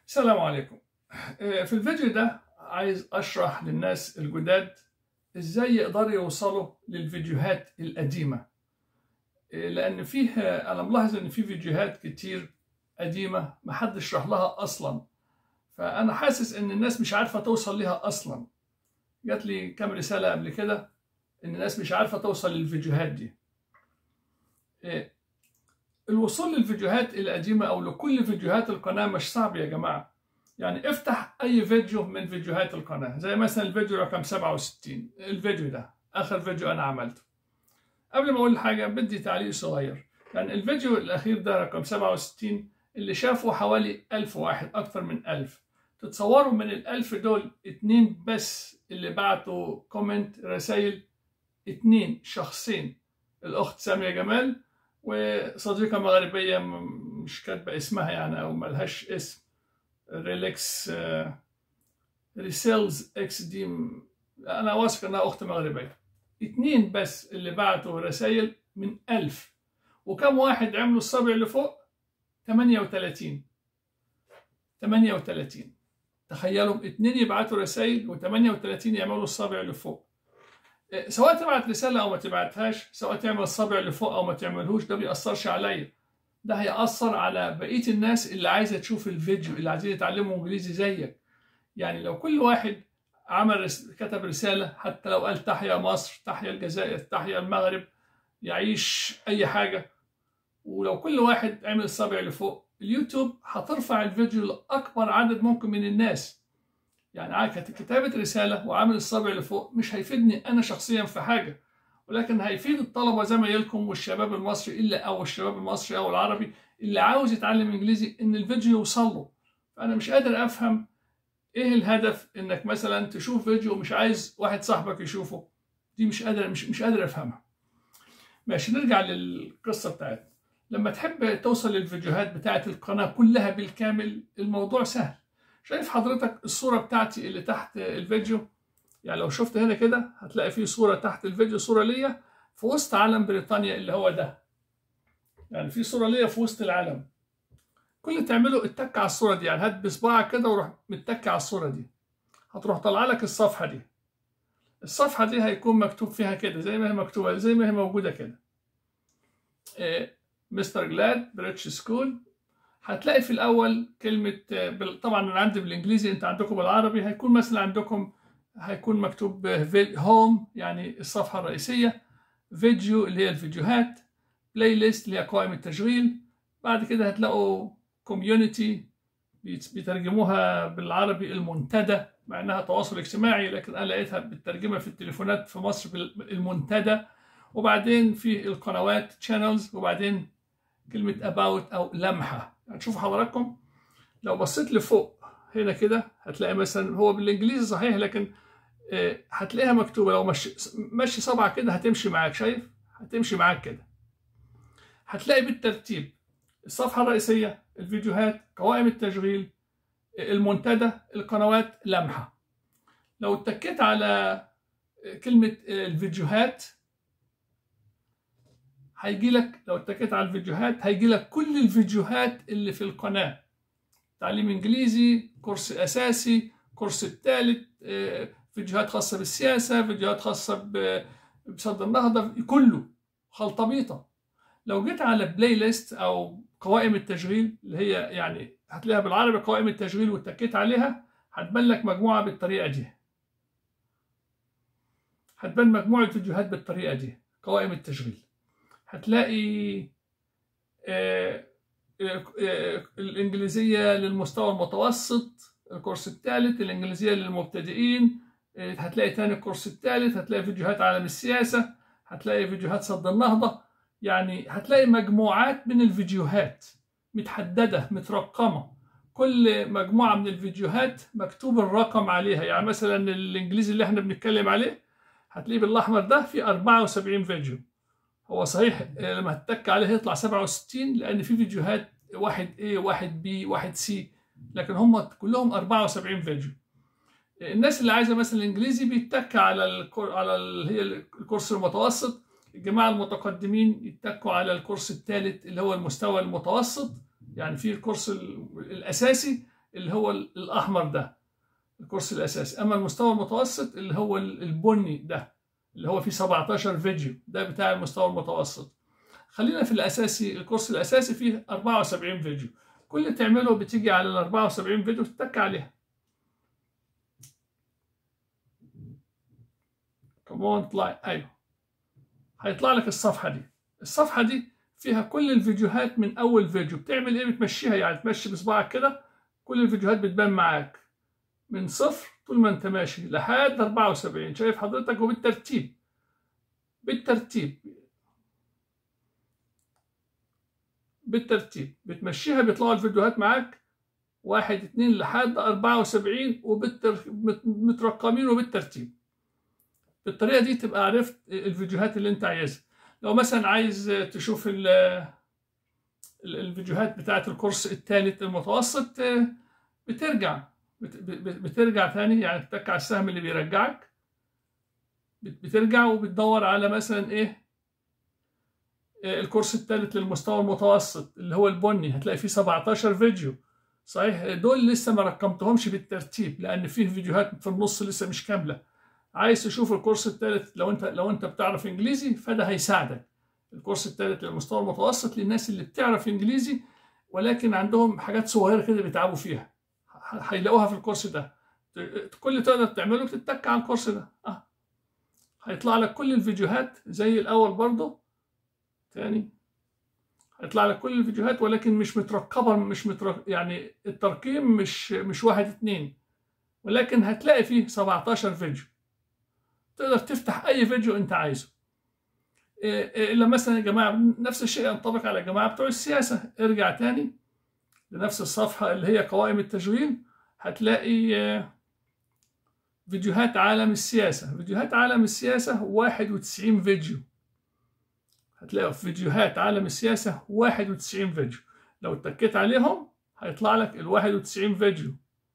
السلام عليكم في الفيديو ده عايز اشرح للناس الجداد ازاي يقدروا يوصلوا للفيديوهات القديمة لان فيه انا ملاحظ ان في فيديوهات كتير قديمة محدش شرح لها اصلا فانا حاسس ان الناس مش عارفة توصل ليها اصلا جات لي كام رسالة قبل كده ان الناس مش عارفة توصل للفيديوهات دي الوصول للفيديوهات القديمة أو لكل فيديوهات القناة مش صعب يا جماعة يعني افتح أي فيديو من فيديوهات القناة زي مثلا الفيديو رقم 67 الفيديو ده آخر فيديو أنا عملته قبل ما أقول حاجة بدي تعليق صغير يعني الفيديو الأخير ده رقم 67 اللي شافه حوالي 1000 واحد أكتر من 1000 تتصوروا من الألف دول اتنين بس اللي بعتوا كومنت رسائل اتنين شخصين الأخت سامية جمال وصديقة مغربية مش كاتبة اسمها يعني أو ملهاش اسم ريلكس ريسيلز اكس دي أنا واثق إنها أخت مغربية اتنين بس اللي بعتوا رسائل من ألف وكم واحد عملوا الصابع اللي فوق 38 38 تخيلوا اتنين يبعتوا رسائل و38 يعملوا الصابع اللي فوق سواء تبعت رسالة أو ما تبعتهاش سواء تعمل الصابع اللي فوق أو ما تعملهوش ده بيأثرش عليا ده هيأثر على بقية الناس اللي عايزة تشوف الفيديو اللي عايزين يتعلموا إنجليزي زيك يعني لو كل واحد عمل رس... كتب رسالة حتى لو قال تحيا مصر تحيا الجزائر تحيا المغرب يعيش أي حاجة ولو كل واحد عمل الصابع اللي فوق اليوتيوب هترفع الفيديو لأكبر عدد ممكن من الناس يعني كتابة رسالة وعامل الصابع اللي فوق مش هيفيدني أنا شخصيا في حاجة ولكن هيفيد الطلبة زمايلكم والشباب المصري إلا أو الشباب المصري أو العربي اللي عاوز يتعلم إنجليزي إن الفيديو يوصل له فأنا مش قادر أفهم إيه الهدف إنك مثلا تشوف فيديو مش عايز واحد صاحبك يشوفه دي مش قادر مش مش قادر أفهمها ماشي نرجع للقصة بتاعتنا لما تحب توصل للفيديوهات بتاعت القناة كلها بالكامل الموضوع سهل شايف حضرتك الصورة بتاعتي اللي تحت الفيديو يعني لو شفت هنا كده هتلاقي في صورة تحت الفيديو صورة ليا في وسط علم بريطانيا اللي هو ده يعني في صورة ليا في وسط العلم كل اللي تعمله اتك على الصورة دي يعني هات بصباعك كده وروح متك على الصورة دي هتروح طالعة لك الصفحة دي الصفحة دي هيكون مكتوب فيها كده زي ما هي مكتوبة زي ما هي موجودة كده إيه مستر جلاد بريتش سكول هتلاقي في الاول كلمه طبعا انا عندي بالانجليزي انت عندكم بالعربي هيكون مثلا عندكم هيكون مكتوب هوم يعني الصفحه الرئيسيه فيديو اللي هي الفيديوهات بلاي ليست اللي هي قوائم التشغيل بعد كده هتلاقوا كوميونتي بيترجموها بالعربي المنتدى مع انها تواصل اجتماعي لكن انا لقيتها بالترجمه في التليفونات في مصر بالمنتدى وبعدين في القنوات channels وبعدين كلمة about أو لمحة هتشوفوا حضراتكم لو بصيت لفوق هنا كده هتلاقي مثلا هو بالإنجليزي صحيح لكن هتلاقيها مكتوبة لو مشي, مشي صبعك كده هتمشي معاك شايف هتمشي معاك كده هتلاقي بالترتيب الصفحة الرئيسية الفيديوهات قوائم التشغيل المنتدى القنوات لمحة لو اتكيت على كلمة الفيديوهات هيجي لك لو اتكيت على الفيديوهات هيجي لك كل الفيديوهات اللي في القناة تعليم انجليزي كورس اساسي كورس الثالث فيديوهات خاصة بالسياسة فيديوهات خاصة بصد النهضة كله خلطبيطة لو جيت على بلاي ليست او قوائم التشغيل اللي هي يعني هتلاقيها بالعربي قوائم التشغيل واتكيت عليها هتبان لك مجموعة بالطريقة دي هتبان مجموعة فيديوهات بالطريقة دي قوائم التشغيل هتلاقي آآ آآ الإنجليزية للمستوى المتوسط الكورس الثالث الإنجليزية للمبتدئين هتلاقي تاني الكورس الثالث هتلاقي فيديوهات عالم السياسة هتلاقي فيديوهات صد النهضة يعني هتلاقي مجموعات من الفيديوهات متحددة مترقمة كل مجموعة من الفيديوهات مكتوب الرقم عليها يعني مثلا الإنجليزي اللي احنا بنتكلم عليه هتلاقيه بالأحمر ده في 74 فيديو هو صحيح لما هتتك عليه هيطلع 67 لان في فيديوهات واحد A واحد B واحد C لكن هم كلهم 74 فيديو الناس اللي عايزه مثلا الانجليزي بيتك على الكور على ال... هي الكورس المتوسط الجماعه المتقدمين يتكوا على الكورس الثالث اللي هو المستوى المتوسط يعني في الكورس الاساسي اللي هو الاحمر ده الكورس الاساسي اما المستوى المتوسط اللي هو البني ده اللي هو فيه 17 فيديو ده بتاع المستوى المتوسط خلينا في الاساسي الكورس الاساسي فيه 74 فيديو كل اللي تعمله بتيجي على ال 74 فيديو تتك عليها كمان اطلع ايوه هيطلع لك الصفحه دي الصفحه دي فيها كل الفيديوهات من اول فيديو بتعمل ايه بتمشيها يعني تمشي بصباعك كده كل الفيديوهات بتبان معاك من صفر طول ما انت ماشي لحد 74 شايف حضرتك وبالترتيب بالترتيب بالترتيب بتمشيها بيطلعوا الفيديوهات معاك واحد اتنين لحد 74 ومترقمين وبالترتيب بالطريقة دي تبقى عرفت الفيديوهات اللي انت عايزها لو مثلا عايز تشوف الفيديوهات بتاعة الكورس الثالث المتوسط بترجع بترجع تاني يعني تتك على السهم اللي بيرجعك بترجع وبتدور على مثلا ايه الكورس الثالث للمستوى المتوسط اللي هو البني هتلاقي فيه 17 فيديو صحيح دول لسه ما رقمتهمش بالترتيب لان فيه فيديوهات في النص لسه مش كامله عايز تشوف الكورس الثالث لو انت لو انت بتعرف انجليزي فده هيساعدك الكورس الثالث للمستوى المتوسط للناس اللي بتعرف انجليزي ولكن عندهم حاجات صغيره كده بيتعبوا فيها هيلاقوها في الكورس ده كل اللي تقدر تعمله تتك على الكورس ده اه هيطلع لك كل الفيديوهات زي الاول برضه تاني هيطلع لك كل الفيديوهات ولكن مش مترقبه مش مترق... يعني الترقيم مش مش واحد اتنين ولكن هتلاقي فيه 17 فيديو تقدر تفتح اي فيديو انت عايزه الا مثلا يا جماعه نفس الشيء ينطبق على الجماعه بتوع السياسه ارجع تاني لنفس الصفحه اللي هي قوائم التجويد هتلاقي فيديوهات عالم السياسه فيديوهات عالم السياسه 91 فيديو هتلاقي في فيديوهات عالم السياسه 91 فيديو لو اتكيت عليهم هيطلع لك ال 91 فيديو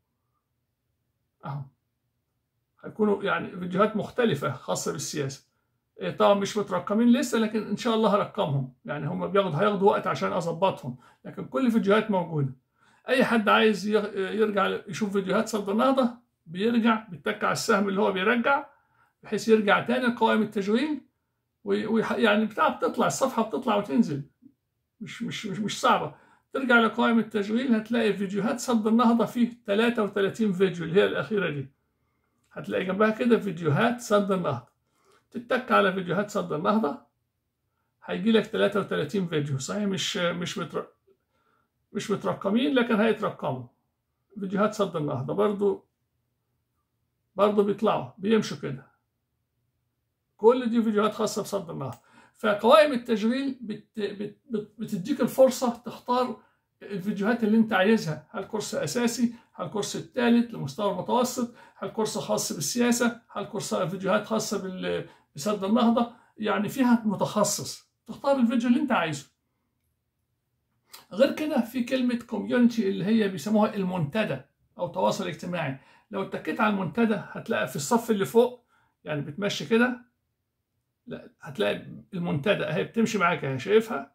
اهو هيكونوا يعني فيديوهات مختلفة خاصة بالسياسة طبعا مش مترقمين لسه لكن ان شاء الله هرقمهم يعني هم بياخدوا هياخدوا وقت عشان اظبطهم لكن كل الفيديوهات موجودة اي حد عايز يرجع يشوف فيديوهات صد النهضة بيرجع بيتك على السهم اللي هو بيرجع بحيث يرجع تاني لقوائم التجويد ويعني بتاع بتطلع الصفحة بتطلع وتنزل مش مش مش, مش صعبة ترجع لقائمة التشغيل هتلاقي فيديوهات صد النهضة فيه 33 فيديو اللي هي الأخيرة دي هتلاقي جنبها كده فيديوهات صد النهضة تتك على فيديوهات صد النهضة هيجي لك 33 فيديو صحيح مش مش متر... مش مترقمين لكن هيترقموا فيديوهات صد النهضة برضو برضو بيطلعوا بيمشوا كده كل دي فيديوهات خاصة بصد النهضة فقوائم التشغيل بت... بت... بت... بتديك الفرصة تختار الفيديوهات اللي انت عايزها هل كورس اساسي هل كورس الثالث لمستوى المتوسط هل كورس خاص بالسياسه هل كورس فيديوهات خاصه بال... بسد النهضه يعني فيها متخصص تختار الفيديو اللي انت عايزه غير كده في كلمه كوميونتي اللي هي بيسموها المنتدى او تواصل اجتماعي لو اتكيت على المنتدى هتلاقي في الصف اللي فوق يعني بتمشي كده لا هتلاقي المنتدى اهي بتمشي معاك اهي شايفها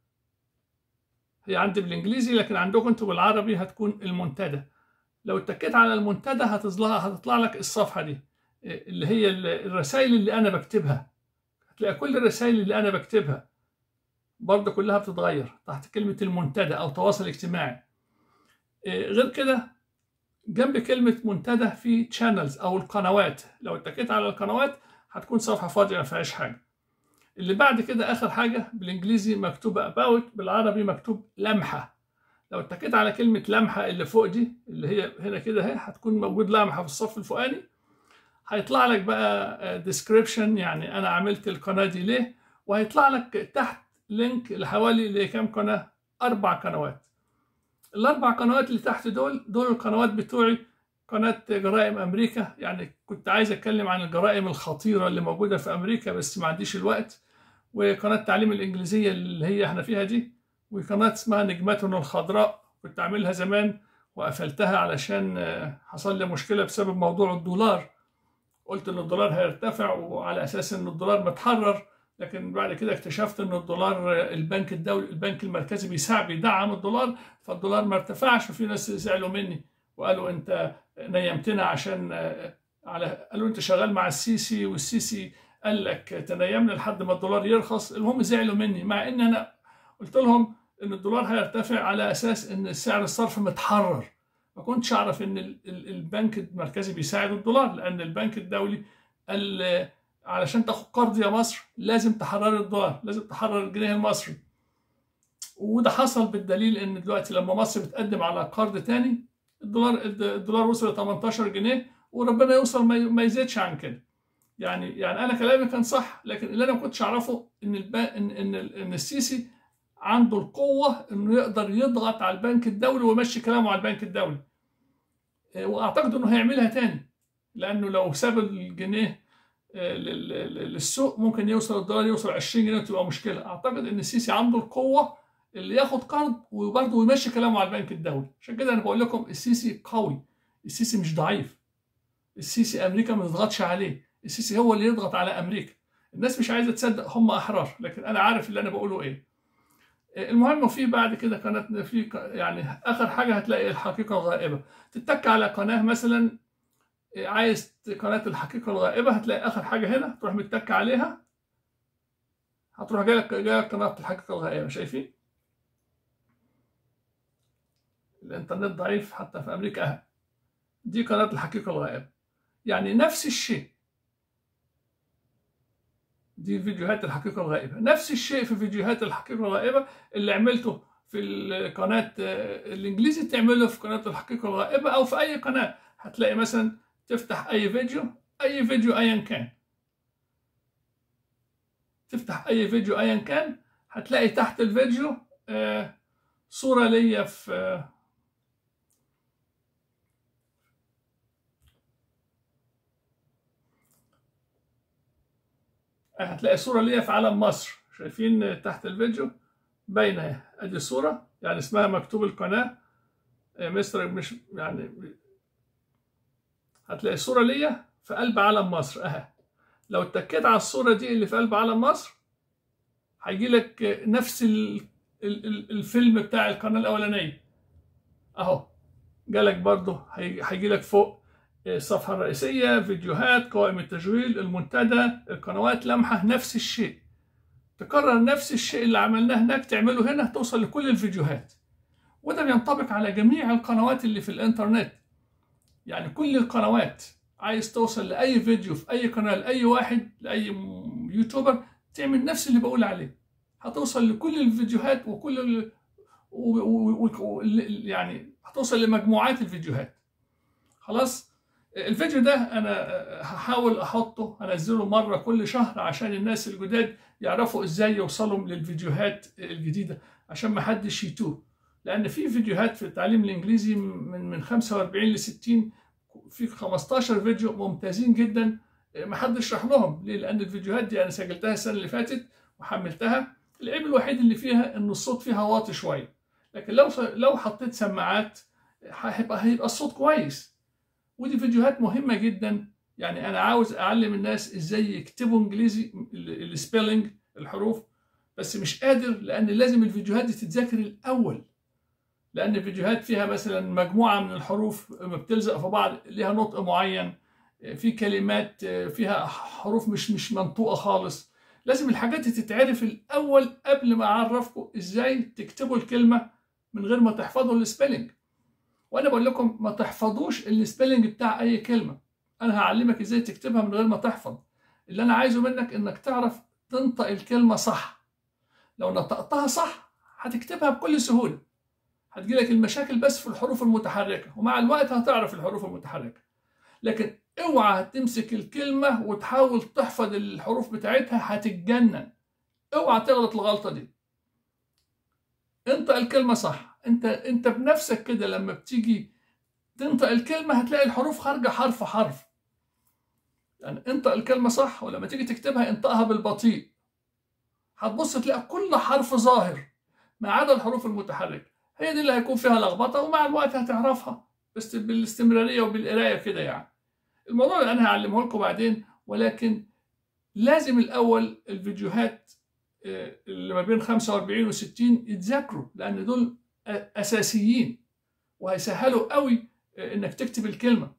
هي عندي بالانجليزي لكن عندكم انتوا بالعربي هتكون المنتدى لو اتكيت على المنتدى هتطلع هتطلع لك الصفحه دي اللي هي الرسائل اللي انا بكتبها هتلاقي كل الرسائل اللي انا بكتبها برضه كلها بتتغير تحت كلمه المنتدى او تواصل اجتماعي غير كده جنب كلمه منتدى في تشانلز او القنوات لو اتكيت على القنوات هتكون صفحه فاضيه ما فيهاش حاجه اللي بعد كده اخر حاجه بالانجليزي مكتوبه about بالعربي مكتوب لمحه لو اتكيت على كلمه لمحه اللي فوق دي اللي هي هنا كده اهي هتكون موجود لمحه في الصف الفوقاني هيطلع لك بقى ديسكريبشن يعني انا عملت القناه دي ليه وهيطلع لك تحت لينك لحوالي لكام قناه اربع قنوات الاربع قنوات اللي تحت دول دول القنوات بتوعي قناة جرائم أمريكا يعني كنت عايز أتكلم عن الجرائم الخطيرة اللي موجودة في أمريكا بس ما عنديش الوقت وقناة تعليم الإنجليزية اللي هي إحنا فيها دي وقناة اسمها نجمتنا الخضراء كنت عاملها زمان وقفلتها علشان حصل لي مشكلة بسبب موضوع الدولار قلت إن الدولار هيرتفع وعلى أساس إن الدولار متحرر لكن بعد كده اكتشفت ان الدولار البنك الدولي البنك المركزي بيساعد بيدعم الدولار فالدولار ما ارتفعش وفي ناس زعلوا مني وقالوا انت نيمتنا عشان على قالوا انت شغال مع السيسي والسيسي قال لك تنيمنا لحد ما الدولار يرخص المهم زعلوا مني مع ان انا قلت لهم ان الدولار هيرتفع على اساس ان سعر الصرف متحرر ما كنتش اعرف ان البنك المركزي بيساعد الدولار لان البنك الدولي قال علشان تاخد قرض يا مصر لازم تحرر الدولار لازم تحرر الجنيه المصري وده حصل بالدليل ان دلوقتي لما مصر بتقدم على قرض تاني الدولار الدولار وصل ل 18 جنيه وربنا يوصل ما يزيدش عن كده يعني يعني انا كلامي كان صح لكن اللي انا ما كنتش اعرفه ان البا ان ان, إن السيسي عنده القوه انه يقدر يضغط على البنك الدولي ويمشي كلامه على البنك الدولي واعتقد انه هيعملها تاني لانه لو ساب الجنيه للسوق ممكن يوصل الدولار يوصل 20 جنيه وتبقى مشكله اعتقد ان السيسي عنده القوه اللي ياخد قرض وبرضه يمشي كلامه على البنك الدولي عشان كده انا بقول لكم السيسي قوي السيسي مش ضعيف السيسي امريكا ما تضغطش عليه السيسي هو اللي يضغط على امريكا الناس مش عايزه تصدق هم احرار لكن انا عارف اللي انا بقوله ايه المهم في بعد كده قناه في يعني اخر حاجه هتلاقي الحقيقه الغائبه تتك على قناه مثلا عايز قناه الحقيقه الغائبه هتلاقي اخر حاجه هنا تروح متك عليها هتروح جايلك جايلك قناه الحقيقه الغائبه شايفين الانترنت ضعيف حتى في امريكا اهل دي قناه الحقيقه الغائبه يعني نفس الشيء دي فيديوهات الحقيقة الغائبة نفس الشيء في فيديوهات الحقيقة الغائبة اللي عملته في القناة الإنجليزي تعمله في قناة الحقيقة الغائبة أو في أي قناة هتلاقي مثلا تفتح أي فيديو أي فيديو أيا كان تفتح أي فيديو أيا كان هتلاقي تحت الفيديو صورة ليا في هتلاقي صورة ليا في علم مصر شايفين تحت الفيديو باينة اهي ادي الصورة يعني اسمها مكتوب القناة مستر مش يعني هتلاقي صورة ليا في قلب علم مصر اهي لو اتكيت على الصورة دي اللي في قلب علم مصر هيجي لك نفس الفيلم بتاع القناة الأولانية اهو جالك برضه هيجي لك فوق الصفحة الرئيسية فيديوهات قوائم التشغيل المنتدى القنوات لمحة نفس الشيء تكرر نفس الشيء اللي عملناه هناك تعمله هنا توصل لكل الفيديوهات وده بينطبق على جميع القنوات اللي في الانترنت يعني كل القنوات عايز توصل لأي فيديو في أي قناة لأي واحد لأي يوتيوبر تعمل نفس اللي بقول عليه هتوصل لكل الفيديوهات وكل ال... و... و... و... يعني هتوصل لمجموعات الفيديوهات خلاص الفيديو ده انا هحاول احطه انزله مره كل شهر عشان الناس الجداد يعرفوا ازاي يوصلوا للفيديوهات الجديده عشان ما حدش يتوه لان في فيديوهات في التعليم الانجليزي من من 45 ل 60 في 15 فيديو ممتازين جدا ما حدش راح لهم ليه لان الفيديوهات دي انا سجلتها السنه اللي فاتت وحملتها العيب الوحيد اللي فيها ان الصوت فيها واطي شويه لكن لو لو حطيت سماعات هيبقى هيبقى الصوت كويس ودي فيديوهات مهمه جدا يعني انا عاوز اعلم الناس ازاي يكتبوا انجليزي السبيلنج الحروف بس مش قادر لان لازم الفيديوهات دي تتذاكر الاول لان الفيديوهات فيها مثلا مجموعه من الحروف بتلزق في بعض ليها نطق معين في كلمات فيها حروف مش مش منطوقه خالص لازم الحاجات دي تتعرف الاول قبل ما اعرفكم ازاي تكتبوا الكلمه من غير ما تحفظوا السبيلنج وانا بقول لكم ما تحفظوش السبيلنج بتاع اي كلمه انا هعلمك ازاي تكتبها من غير ما تحفظ اللي انا عايزه منك انك تعرف تنطق الكلمه صح لو نطقتها صح هتكتبها بكل سهوله هتجيلك المشاكل بس في الحروف المتحركه ومع الوقت هتعرف الحروف المتحركه لكن اوعى تمسك الكلمه وتحاول تحفظ الحروف بتاعتها هتتجنن اوعى تغلط الغلطه دي انطق الكلمه صح انت انت بنفسك كده لما بتيجي تنطق الكلمه هتلاقي الحروف خارجه حرف حرف يعني انطق الكلمه صح ولما تيجي تكتبها انطقها بالبطيء هتبص تلاقي كل حرف ظاهر ما عدا الحروف المتحركه هي دي اللي هيكون فيها لخبطه ومع الوقت هتعرفها بس بالاستمراريه وبالقرايه كده يعني الموضوع اللي انا هعلمه لكم بعدين ولكن لازم الاول الفيديوهات آه، اللي ما بين 45 و 60 يتذاكروا لان دول أ- اساسيين وهيسهلوا قوي آه، انك تكتب الكلمه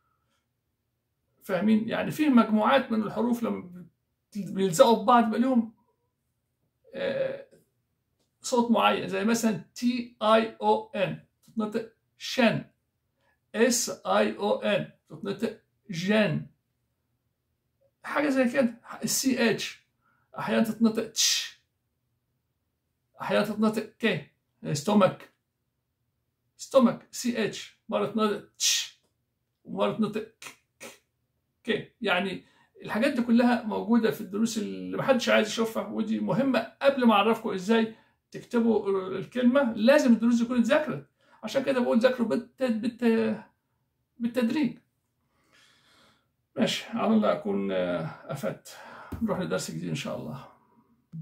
فاهمين يعني في مجموعات من الحروف لما بيلزقوا في بعض بيبقى لهم آه، صوت معين زي مثلا تي اي او ان تتنطق شن اس اي او ان تتنطق جن حاجه زي كده السي اتش احيانا تتنطق تش احيانا تتنطق ك ستومك ستومك سي اتش مره تنطق تش ومره تنطق ك ك- ك يعني الحاجات دي كلها موجوده في الدروس اللي محدش عايز يشوفها ودي مهمه قبل ما اعرفكم ازاي تكتبوا الكلمه لازم الدروس دي تكون اتذاكرت عشان كده بقول ذاكروا بالت... بالت... بالتدريج ماشي على الله اكون آه، افدت نروح لدرس جديد ان شاء الله